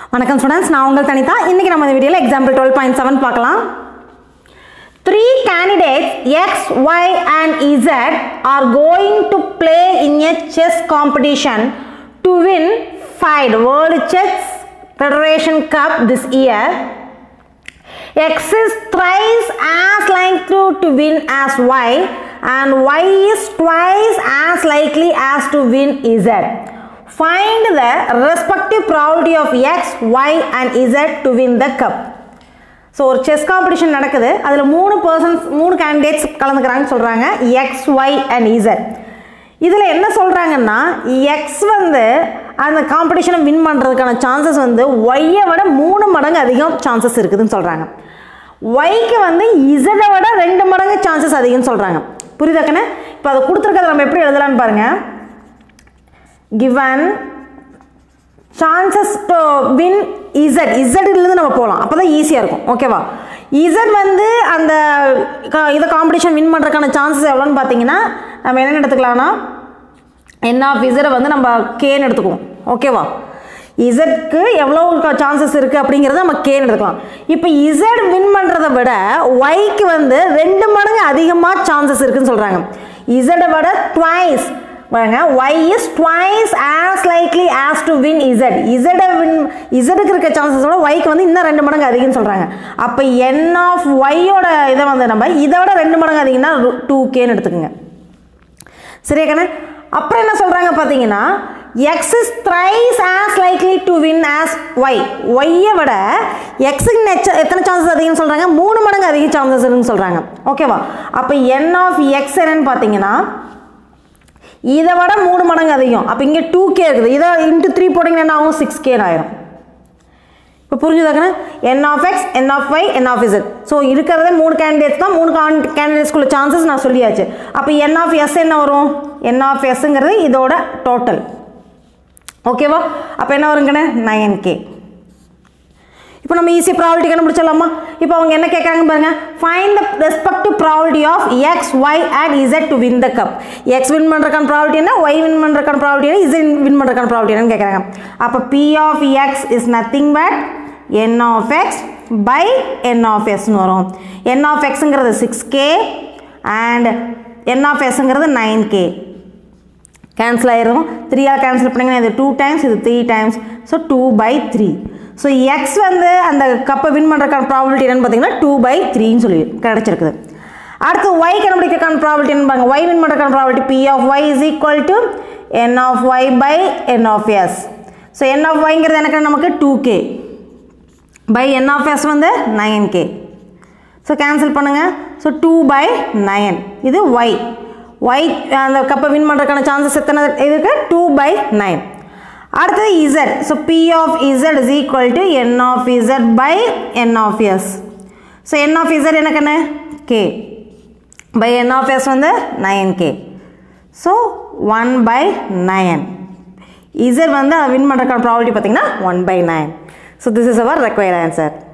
வணக்கம் ஸ்டூடெண்ட்ஸ் நான் உங்கள் தனிதா இன்னைக்கு நம்ம இந்த வீடியோவில் எக்ஸாம்பிள் டுவெல் பாயிண்ட் செவன் பார்க்கலாம் three candidates X, Y and Z are going to play in a chess competition to win FIDE World Chess Federation Cup this year. X is thrice as likely to win as Y and Y is twice as likely as to win Z. Find the respective probability of X, Y and Z to win the cup. So ஒரு chess competition நடக்குது அதில் மூணு persons மூணு candidates கலந்துக்கிறாங்கன்னு சொல்கிறாங்க X Y and Z இதில் என்ன சொல்கிறாங்கன்னா X வந்து அந்த காம்படிஷனை வின் பண்ணுறதுக்கான சான்சஸ் வந்து ஒய்யை விட மூணு மடங்கு அதிகம் சான்சஸ் இருக்குதுன்னு சொல்கிறாங்க ஒய்க்கு வந்து இசடை விட ரெண்டு மடங்கு சான்சஸ் அதிகம்னு சொல்கிறாங்க புரியுதாக்கண்ணே இப்போ அதை கொடுத்துருக்கறத நம்ம எப்படி எழுதலான்னு பாருங்கள் given chances to win Z இசட்லேருந்து நம்ம போகலாம் அப்போ தான் ஈஸியாக இருக்கும் ஓகேவா இசட் வந்து அந்த க- இதை காம்படிஷன் வின் பண்ணுறதுக்கான சான்சஸ் எவ்வளோன்னு பார்த்தீங்கன்னா நம்ம என்ன எடுத்துக்கலாம்னா என்ன ஆஃப் இசரை வந்து நம்ம கேன்னு எடுத்துக்குவோம் ஓகேவா இசட்க்கு எவ்வளோ சான்சஸ் இருக்குது அப்படிங்கிறத நம்ம கேன்னு எடுத்துக்கலாம் இப்போ இசட் வின் பண்ணுறதை விட ஒய்க்கு வந்து ரெண்டு மடங்கு அதிகமாக சான்சஸ் இருக்குன்னு சொல்கிறாங்க இசடை விட ட்வைஸ் பாருங்க Y is twice as likely as to win Z இசடை வின் இசடுக்கு இருக்க சான்சஸ் விட ஒய்க்கு வந்து இன்னும் ரெண்டு மடங்கு அதிகம்னு சொல்கிறாங்க அப்போ என் ஆஃப் ஒய்யோட இதை வந்து நம்ம இதை விட ரெண்டு மடங்கு அதிகம்னா டூ கேன்னு எடுத்துக்கோங்க சரியா கண்ணே அப்புறம் என்ன சொல்கிறாங்க பார்த்தீங்கன்னா X is thrice as likely to win as Y ஒய்யை விட எக்ஸுக்கு நெச்ச எத்தனை சான்சஸ் அதிகம்னு சொல்கிறாங்க மூணு மடங்கு அதிக சான்சஸ் இருக்குன்னு சொல்கிறாங்க ஓகேவா அப்போ என் ஆஃப் எக்ஸ் என்னன்னு பார்த்தீங்கன்னா இதை விட மூணு மடங்கு அதிகம் அப்போ இங்கே டூ கே இருக்குது இதை இன்ட்டு த்ரீ போட்டிங்கன்னா என்ன ஆகும் சிக்ஸ் கேன்னு ஆயிரும் இப்போ புரிஞ்சுதாக்கண்ணே N of X N of Y N of Z so இருக்கிறதே மூணு கேண்டிடேட்ஸ் தான் மூணு கேண்டிடேட்ஸ்குள்ள சான்சஸ் நான் சொல்லியாச்சு அப்போ என் ஆஃப் எஸ் என்ன வரும் என் ஆஃப் எஸ்ங்கிறது இதோட டோட்டல் ஓகேவா அப்போ என்ன வருங்கண்ணே நைன் கே இப்போ நம்ம ஈஸி ப்ராபிலிட்டி கண்டுபிடிச்சிடலாமா இப்போ அவங்க என்ன கேட்குறாங்க பாருங்க find the respective probability of X Y and Z to win the cup X win பண்ணுறக்கான ப்ராபிலிட்டி என்ன ஒய் வின் பண்ணுறக்கான ப்ராபிலிட்டி என்ன இசட் வின் பண்ணுறக்கான ப்ராபிலிட்டி என்னன்னு கேட்குறாங்க அப்போ P of X is nothing but N of X by N of எஸ்னு வரும் என் ஆஃப் எக்ஸுங்கிறது six K and N of எஸ்ங்கிறது நைன் கே கேன்சல் ஆயிரும் த்ரீயால் கேன்சல் பண்ணிங்கன்னா இது டூ டைம்ஸ் இது three times so two by three so X வந்து அந்த கப்பை வின் பண்ணுறக்கான ப்ராபிலிட்டி என்னன்னு பார்த்தீங்கன்னா டூ பை த்ரீன்னு சொல்லி கிடச்சிருக்குது அடுத்து ஒய் கண்டுபிடிக்கிறக்கான ப்ராபிலிட்டி என்ன பாருங்க ஒய் வின் பண்ணுறக்கான probability P of Y is equal to N of Y by N of S so N of ஒய்ங்கிறது எனக்கு நமக்கு two K by N of S வந்து நைன் கே ஸோ கேன்சல் பண்ணுங்கள் so two by nine இது Y Y அந்த கப்பை win பண்ணுறதுக்கான chances எத்தனை இருக்கு டூ பை நைன் அடுத்தது Z so P of Z is equal to N of Z by N of S so N of Z எனக்கு என்ன K by N of S வந்து nine K so one by nine Z வந்து அதை win பண்ணுறதுக்கான probability பார்த்தீங்கன்னா one by nine so this is our require answer